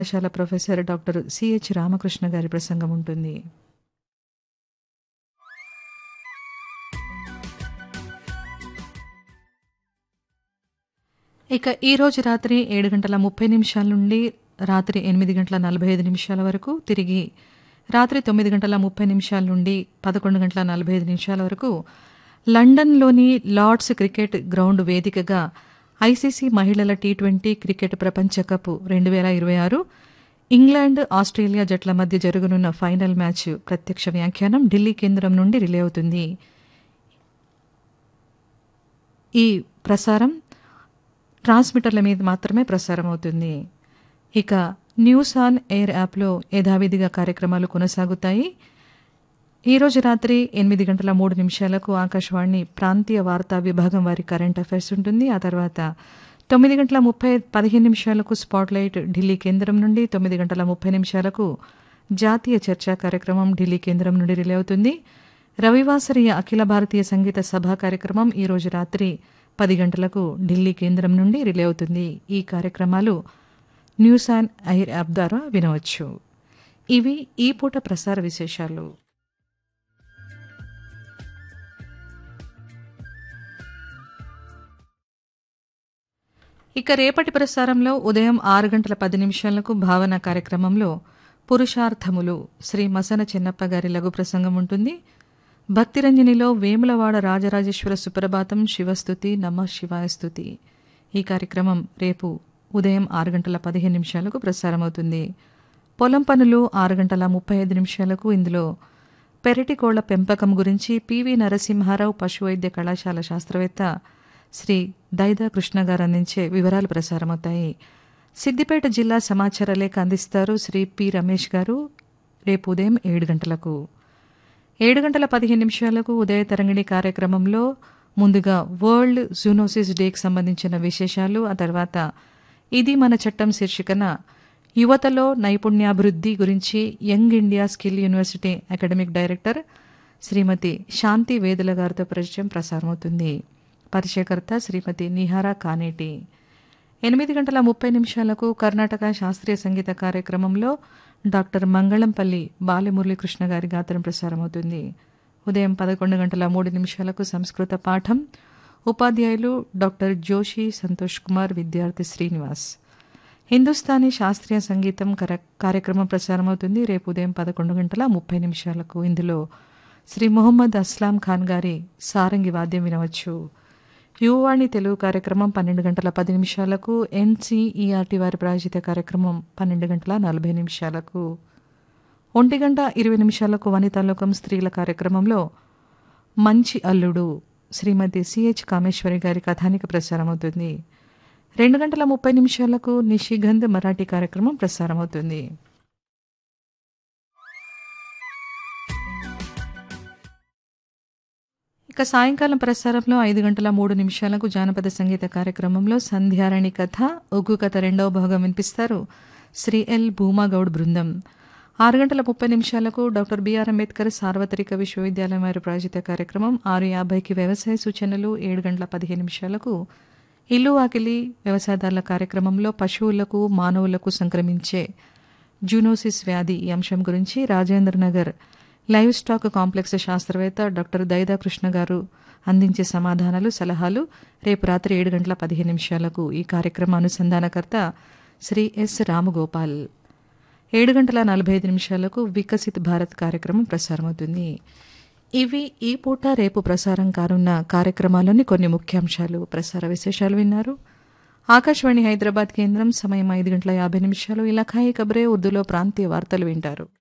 కళాశాల professor doctor CH Ramakrishna గారి ప్రసంగం ఉంటుంది ఇక ఈ రోజు రాత్రి ఏడు గంటల ముప్పై నిమిషాల నుండి రాత్రి ఎనిమిది గంటల నలభై ఐదు నిమిషాల వరకు తిరిగి రాత్రి తొమ్మిది గంటల ముప్పై నిమిషాల నుండి పదకొండు గంటల నలభై ఐదు నిమిషాల వరకు లండన్లోని లార్డ్స్ క్రికెట్ గ్రౌండ్ వేదికగా ఐసీసీ మహిళల టీ ట్వంటీ క్రికెట్ ప్రపంచ కప్ రెండు వేల ఇరవై ఆరు ఇంగ్లాండ్ ఆస్ట్రేలియా జట్ల మధ్య జరగనున్న ఫైనల్ మ్యాచ్ ప్రత్యక్ష వ్యాఖ్యానం ఢిల్లీ కేంద్రం నుండి రిలే అవుతుంది ఈ ప్రసారం ట్రాన్స్మిటర్ల మీద మాత్రమే ప్రసారం అవుతుంది ఇక న్యూస్ ఆన్ ఎయిర్ యాప్లో యథావిధిగా కార్యక్రమాలు కొనసాగుతాయి ఈరోజు రాత్రి ఎనిమిది గంటల మూడు నిమిషాలకు ఆకాశవాణి ప్రాంతీయ వార్తా విభాగం వారి కరెంట్ అఫైర్స్ ఉంటుంది ఆ తర్వాత తొమ్మిది గంటల ముప్పై పదిహేను నిమిషాలకు స్పాట్లైట్ ఢిల్లీ కేంద్రం నుండి తొమ్మిది గంటల ముప్పై నిమిషాలకు జాతీయ చర్చా కార్యక్రమం ఢిల్లీ కేంద్రం నుండి రిలే అవుతుంది రవివాసరీయ అఖిల భారతీయ సంగీత సభ కార్యక్రమం ఈరోజు రాత్రి పది గంటలకు ఢిల్లీ కేంద్రం నుండి రిలే అవుతుంది ఈ కార్యక్రమాలు న్యూస్ అండ్ ఎయిర్ యాప్ ద్వారా వినవచ్చు ఇవి ఈ పూట ప్రసార విశేషాలు ఇక రేపటి ప్రసారంలో ఉదయం ఆరు గంటల పది నిమిషాలకు భావన కార్యక్రమంలో పురుషార్థములు శ్రీ మసన చెన్నప్ప గారి లఘు ప్రసంగం ఉంటుంది భక్తిరంజనిలో వేములవాడ రాజరాజేశ్వర సుప్రభాతం శివస్థుతి నమ శివాయస్తుతి ఈ కార్యక్రమం రేపు ఉదయం ఆరు గంటల పదిహేను నిమిషాలకు ప్రసారమవుతుంది పొలం పనులు ఆరు గంటల ముప్పై ఐదు నిమిషాలకు ఇందులో పెరటి కోళ్ల పెంపకం గురించి పివి నరసింహారావు పశువైద్య కళాశాల శాస్త్రవేత్త శ్రీ దైదా కృష్ణ గారు అందించే వివరాలు ప్రసారమవుతాయి సిద్దిపేట జిల్లా సమాచార లేఖ అందిస్తారు శ్రీ పి రమేష్ గారు రేపు ఉదయం ఏడు గంటలకు ఏడు గంటల పదిహేను నిమిషాలకు ఉదయ తరంగిణి కార్యక్రమంలో ముందుగా వరల్డ్ జూనోసిస్ డేకి సంబంధించిన విశేషాలు ఆ తర్వాత ఇది మన చట్టం శీర్షికన యువతలో నైపుణ్యాభివృద్ధి గురించి young India skill university academic director Shrimati Shanti Vedula గారితో పరిచయం ప్రసారమవుతుంది పరిచయకర్త శ్రీమతి నిహారా కానేటి ఎనిమిది గంటల ముప్పై నిమిషాలకు కర్ణాటక శాస్త్రీయ సంగీత కార్యక్రమంలో డాక్టర్ మంగళంపల్లి బాలమురళీకృష్ణ గారి గాత్రం ప్రసారమవుతుంది ఉదయం పదకొండు గంటల మూడు నిమిషాలకు సంస్కృత పాఠం ఉపాధ్యాయులు డాక్టర్ జోషి సంతోష్ కుమార్ విద్యార్థి శ్రీనివాస్ హిందుస్థానీ శాస్త్రీయ సంగీతం కార్యక్రమం ప్రసారమవుతుంది రేపు ఉదయం పదకొండు గంటల ముప్పై నిమిషాలకు ఇందులో శ్రీ మొహమ్మద్ అస్లాం ఖాన్ గారి సారంగి వాద్యం వినవచ్చు యువవాణి తెలుగు కార్యక్రమం పన్నెండు గంటల పది నిమిషాలకు ఎన్సీఈఆర్టీ వారి ప్రాయోజిత కార్యక్రమం పన్నెండు గంటల నలభై నిమిషాలకు ఒంటి గంట ఇరవై నిమిషాలకు వనితాలోకం స్త్రీల కార్యక్రమంలో మంచి అల్లుడు శ్రీమతి సిహెచ్ కామేశ్వరి గారి కథానిక ప్రసారమవుతుంది రెండు గంటల ముప్పై నిమిషాలకు నిషిగంధ్ మరాఠీ కార్యక్రమం ప్రసారమవుతుంది ఇక సాయంకాలం ప్రసారంలో ఐదు గంటల మూడు నిమిషాలకు జానపద సంగీత కార్యక్రమంలో సంధ్యారణి కథ ఒగ్గు కథ రెండవ భాగం వినిపిస్తారు శ్రీ ఎల్ భూమాగౌడ్ బృందం ఆరు గంటల ముప్పై నిమిషాలకు డాక్టర్ బిఆర్ అంబేద్కర్ సార్వత్రిక విశ్వవిద్యాలయం వారి ప్రాయోజిత కార్యక్రమం ఆరు యాభైకి వ్యవసాయ సూచనలు ఏడు గంటల పదిహేను నిమిషాలకు ఇల్లు వాకిలి వ్యవసాయదారుల కార్యక్రమంలో పశువులకు మానవులకు సంక్రమించే జూనోసిస్ వ్యాధి ఈ అంశం గురించి Rajendra Nagar live stock complex శాస్త్రవేత్త డాక్టర్ దైదా కృష్ణ గారు అందించే సమాధానాలు సలహాలు రేపు రాత్రి ఏడు గంటల పదిహేను నిమిషాలకు ఈ కార్యక్రమ అనుసంధానకర్త శ్రీ ఎస్ రామగోపాల్ ఏడు గంటల నలభై ఐదు నిమిషాలకు వికసిత్ భారత్ కార్యక్రమం ప్రసారమవుతుంది ఇవి ఈ పూట రేపు ప్రసారం కానున్న కార్యక్రమాల్లోని కొన్ని ముఖ్యాంశాలు ప్రసార విశేషాలు విన్నారు ఆకాశవాణి హైదరాబాద్ కేంద్రం సమయం ఐదు గంటల యాభై నిమిషాలు ఇలాఖాయి కబరే ఉర్దూలో ప్రాంతీయ వార్తలు వింటారు